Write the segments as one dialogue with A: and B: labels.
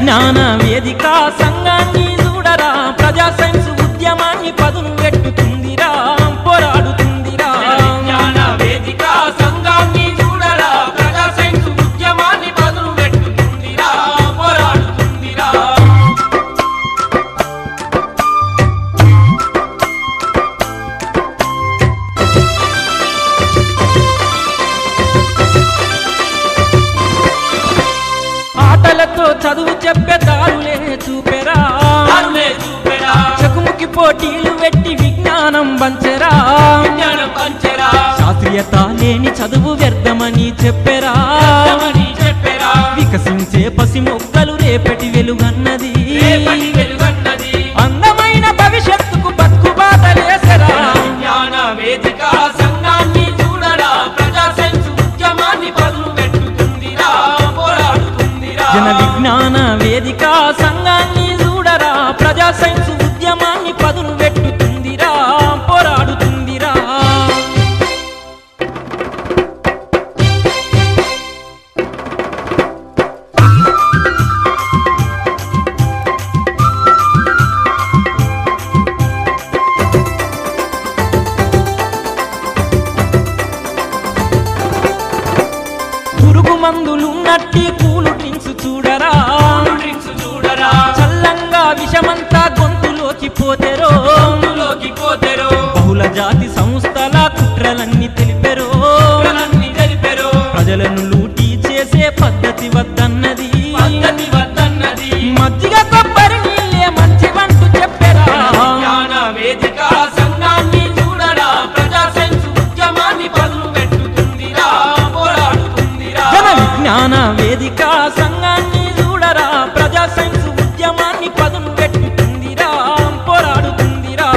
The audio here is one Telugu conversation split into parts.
A: విజ్ఞాన వేదిక సంఘాన్ని చూడరా ప్రజా సైన్స్ ఉద్యమాన్ని పదును పెట్టుతుందిరా పోరాడుతుందిరా
B: విజ్ఞాన వేదిక సంఘాన్ని చూడరా ప్రజా సైన్స్ ఉద్యమాన్ని పదును పెట్టుతుందిరా పోరాడుతుందిరా
A: ఆటలతో చదువు చెప్పే దారులే చూపెరా
B: దారులే చూపెరా
A: చకుముకి పోటీలు పెట్టి విజ్ఞానం పంచెరా
B: విజ్ఞానం పంచెరా
A: శాస్త్రీయత లేని చదువు వ్యర్థమని చెప్పెరా
B: అర్థమని చెప్పెరా
A: వికసించే పసి మొక్కలు రేపటి వెలుగన్నది
B: రేపటి వెలుగన్నది
A: అందమైన భవిష్యత్తుకు బతుకు బాటలేసరా
B: విజ్ఞాన వేదిక సంఘాన్ని చూడరా ప్రజా సైన్స్ ఉద్యమాన్ని పదును పెట్టుతుందిరా పోరాడుతుందిరా
A: జన విజ్ఞాన వేదిక సంఘాన్ని చూడరా ప్రజా సైన్స్ ఉద్యమాన్ని పదును పెట్టుతుందిరా పోరాడుతుందిరా పురుగు మందులు నట్టి కూలు డ్రింక్స్ చూడరా
B: డ్రింక్స్ చూడరా
A: చల్లంగా విషమంతా గొంతులోకి పోతెరో
B: లోకి పోతెరో
A: బహుళ జాతి సంస్థల కుట్రలన్నీ తెలిపెరో
B: ప్రజలన్నీ తెలిపెరో
A: ప్రజలను లూటీ చేసే పద్ధతి వద్దన్నది
B: పద్ధతి వద్దన్నది
A: మజ్జిగ కొబ్బరి నీళ్ళే మంచివంటూ చెప్పెరా
B: విజ్ఞాన వేదిక సంఘాన్ని చూడరా ప్రజా సైన్స్ ఉద్యమాన్ని పదును పెట్టుతుందిరా పోరాడుతుందిరా
A: జన విజ్ఞాన వేదిక సంఘాన్ని చూడరా ప్రజా సైన్స్ ఉద్యమాన్ని పదును పెట్టుతుందిరా పోరాడుతుందిరా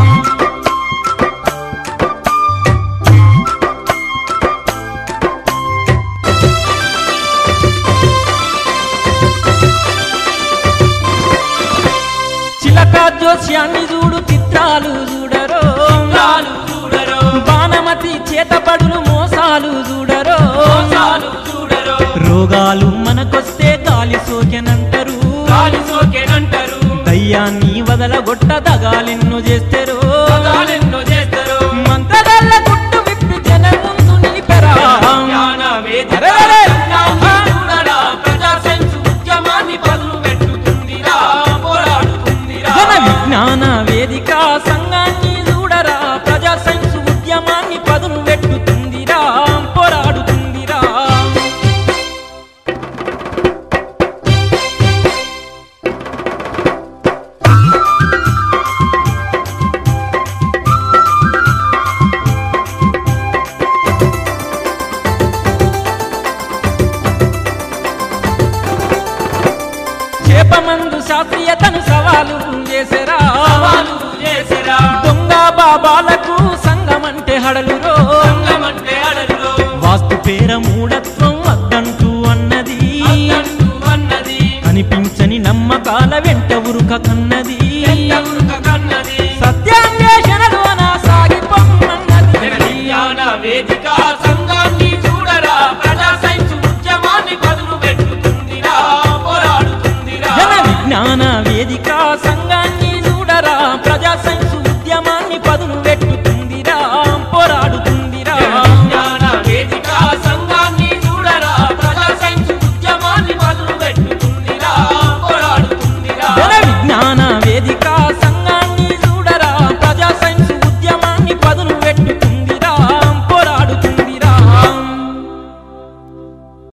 A: చిలక జోస్యాన్ని చూడు చిత్రాలు చూడరో
B: చాలు చూడరో
A: బాణమతి చేతపడులు మోసాలు చూడరో
B: చాలు చూడరో
A: రోగాలు మనకొస్తే గాలి సోకెనంటారు
B: గాలి సోకేనంటారు
A: దయ్యాన్ని వదలగొట్ట దగాలెన్నో చేస్తారు
B: పదాలెన్నో చేస్తారు
A: మంత్రగాళ్ళ గుట్టు విప్పి జన ముందు నిలిపెరా
B: జ్ఞాన వేదిక
A: అరెరెరె!
B: సంఘాన్ని చూడరా ప్రజా సైన్స్ ఉద్యమాన్ని పదును పెట్టుతుందిరా పోరాడుతుందిరా
A: జన విజ్ఞాన వేదిక సంఘాన్ని చూడరా ప్రజా సైన్స్ ఉద్యమాన్ని పదును పెట్టుతుందిరా పోరాడుతుందిరా చేపమందు శాస్త్రీయతను సవాలు చేసరా
B: సవాలు చేసిరా
A: దొంగ బాబాలకు సంఘమంటే హడలురో
B: సంఘమంటే అడలులో
A: వాస్తు పేర మూఢత్వం వద్దంట